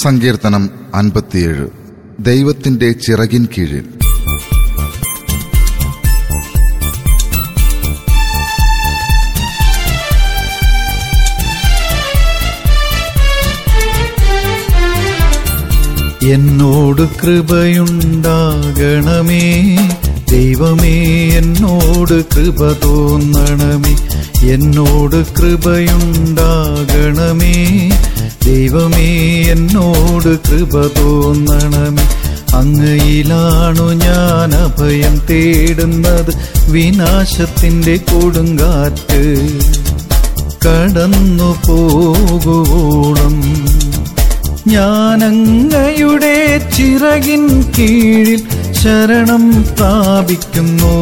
സങ്കീർത്തനം അൻപത്തിയേഴ് ദൈവത്തിന്റെ ചിറകിൻ കീഴിൽ എന്നോട് കൃപയുണ്ടാകണമേ ദൈവമേ എന്നോട് കൃപ തോന്നണമേ എന്നോട് കൃപയുണ്ടാകണമേ ദൈവമേ എന്നോട് കൃപ തോന്നണമേ അങ്ങയിലാണു ഞാൻ അഭയം തേടുന്നത് വിനാശത്തിന്റെ കൊടുങ്കാറ്റ് കടന്നു പോകുവോളം ഞാനങ്ങയുടെ ചിറകിൻ കീഴിൽ ശരണം പ്രാപിക്കുന്നു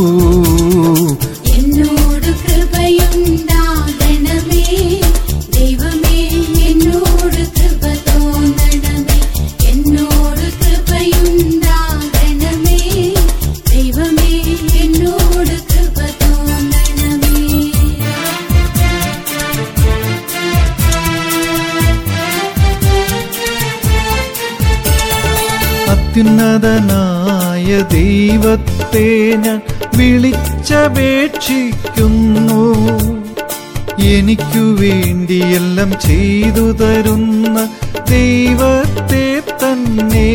എന്നോട് കൃപയുണ്ടാകണമേ ദൈവമേ എന്നോട് കൃപ തോന്നണമേ എന്നോട് കൃപയുണ്ടാകണമേ ദൈവമേ എന്നോട് കൃപ തോന്നണമേ അത്യുന്നതനായ ദൈവത്തെ ഞാൻ വിളിച്ചപേക്ഷിക്കുന്നു എനിക്കു വേണ്ടിയെല്ലാം ചെയ്തു തരുന്ന ദൈവത്തെ തന്നെ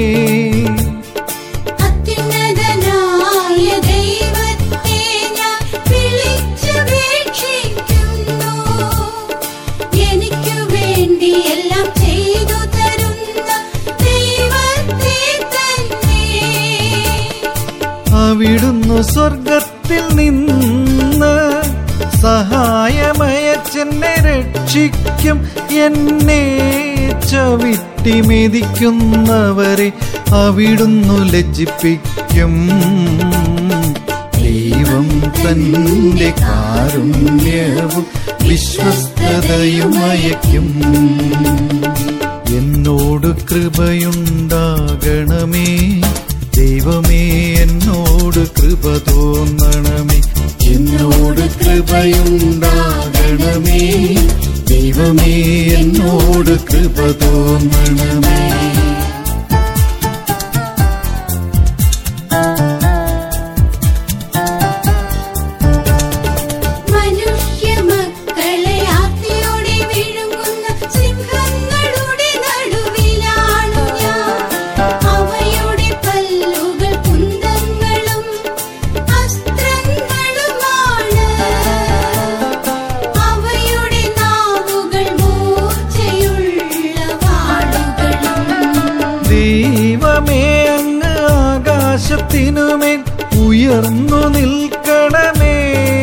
അത്യുന്നതനായ ദൈവത്തെ ഞാൻ വിളിച്ചപേക്ഷിക്കുന്നു എനിക്കു വേണ്ടി എല്ലാം ചെയ്തു തരുന്ന ദൈവത്തെ തന്നെ അവിടുന്നു സ്വർഗത്തിൽ നിന്ന് സഹായമയച്ചെന്നെ രക്ഷിക്കും എന്നെ ചവിട്ടി മെതിക്കുന്നവരെ അവിടുന്നു ലജ്ജിപ്പിക്കും ദൈവം തന്റെ കാരുണ്യവും വിശ്വസ്തതയും അയക്കും എന്നോട് കൃപയുണ്ടാകണമേ ദൈവമേ എന്നോട് കൃപ തോന്നണമേ എന്നോട് കൃപയുണ്ടാകണമേ ദൈവമേ എന്നോട് കൃപ തോന്നണമേ മനുഷ്യമക്കളെ ആർത്തിയോടെ വിഴുങ്ങുന്ന സിംഹങ്ങളുടെ നടുവിലാണു ഞാൻ അവയുടെ പല്ലുകൾ കുന്തങ്ങളും അസ്ത്രങ്ങളുമാണ് അവയുടെ നാവുകൾ മൂർച്ചയുള്ള വാളുകളും ദൈവമേ അങ്ങ് ആകാശത്തിനുമേൽ ഉയർന്നു നിൽക്കണമേ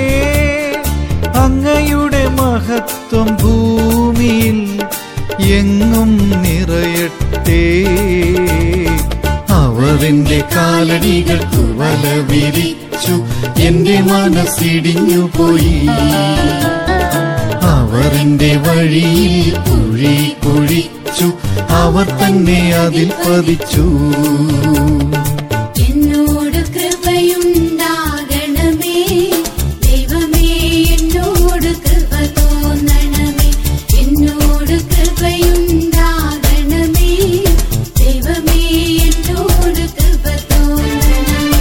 അങ്ങയുടെ മഹത്വം ഭൂമിയിൽ എങ്ങും നിറയട്ടെ അവന്റെ കാലടികൾക്ക് വല വിരിച്ചു എന്റെ മനസ്സിടിഞ്ഞു പോയി അവർ എന്റെ വഴിയിൽ കുഴി കുഴിച്ചു അവർ തന്നെ അതിൽ പതിച്ചു എന്നോട് കൃപയുണ്ടാകണമേ ദൈവമേ എന്നോട് കൃപ തോന്നണമേ എന്നോട് കൃപയുണ്ടാകണമേ ദൈവമേ എന്നോട് കൃപ തോന്നണമേ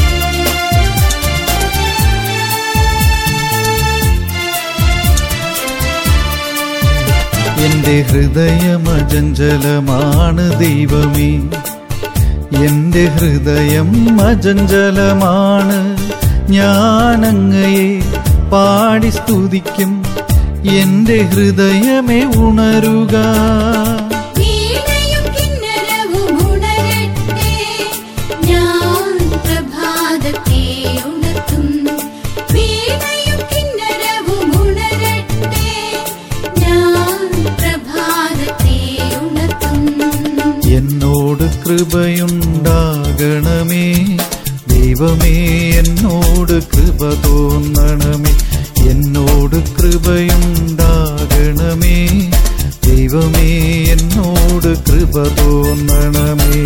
എന്റെ ഹൃദയമജഞ്ചലമാണ് ദൈവമേ എന്റെ ഹൃദയം അജഞ്ചലമാണ് ഞാൻ അങ്ങയെ പാടി സ്തുതിക്കും എന്റെ ഹൃദയമേ ഉണരുക വീണയും കിന്നരവും ഉണരട്ടെ ഞാൻ പ്രഭാതത്തെ ഉണർത്തും വീണയും കിന്നരവും ഉണരട്ടെ ഞാൻ പ്രഭാതത്തെ ഉണർത്തും എന്നോട് കൃപയുണ്ടാകണമേ ദൈവമേ എന്നോട് കൃപ തോന്നണമേ എന്നോട് കൃപയുണ്ടാകണമേ ദൈവമേ എന്നോട് കൃപ തോന്നണമേ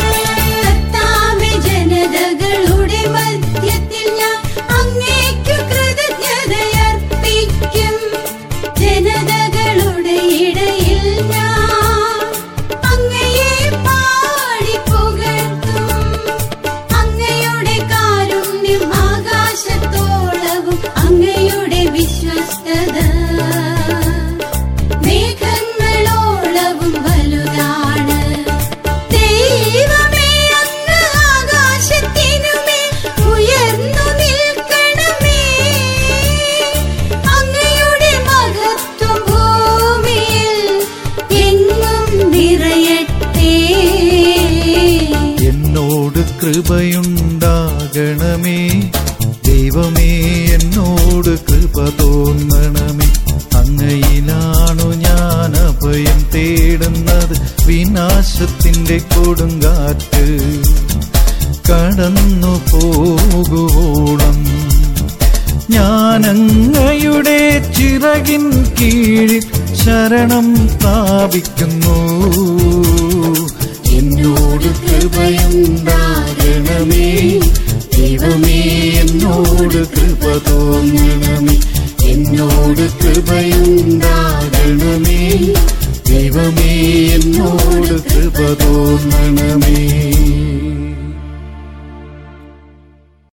കർത്താവേ ജനതകളുടെ മധ്യത്തിൽ ഞാൻ അങ്ങേക്കു കൃപയുണ്ടാകണമേ ദൈവമേ എന്നോട് കൃപ തോന്നണമേ അങ്ങയിലാണു ഞാൻ അഭയം തേടുന്നത് വിനാശത്തിന്റെ കൊടുങ്കാറ്റ് കടന്നു പോകുവോളം ഞാനങ്ങയുടെ ചിറകിൻ കീഴിൽ ശരണം പ്രാപിക്കുന്നു എന്നോട് കൃപയുണ്ടാകണമേ ദൈവമേ എന്നോട് കൃപ തോന്നണമേ എന്നോട് കൃപയുണ്ടാകണമേ ദൈവമേ എന്നോട് കൃപ തോന്നണമേ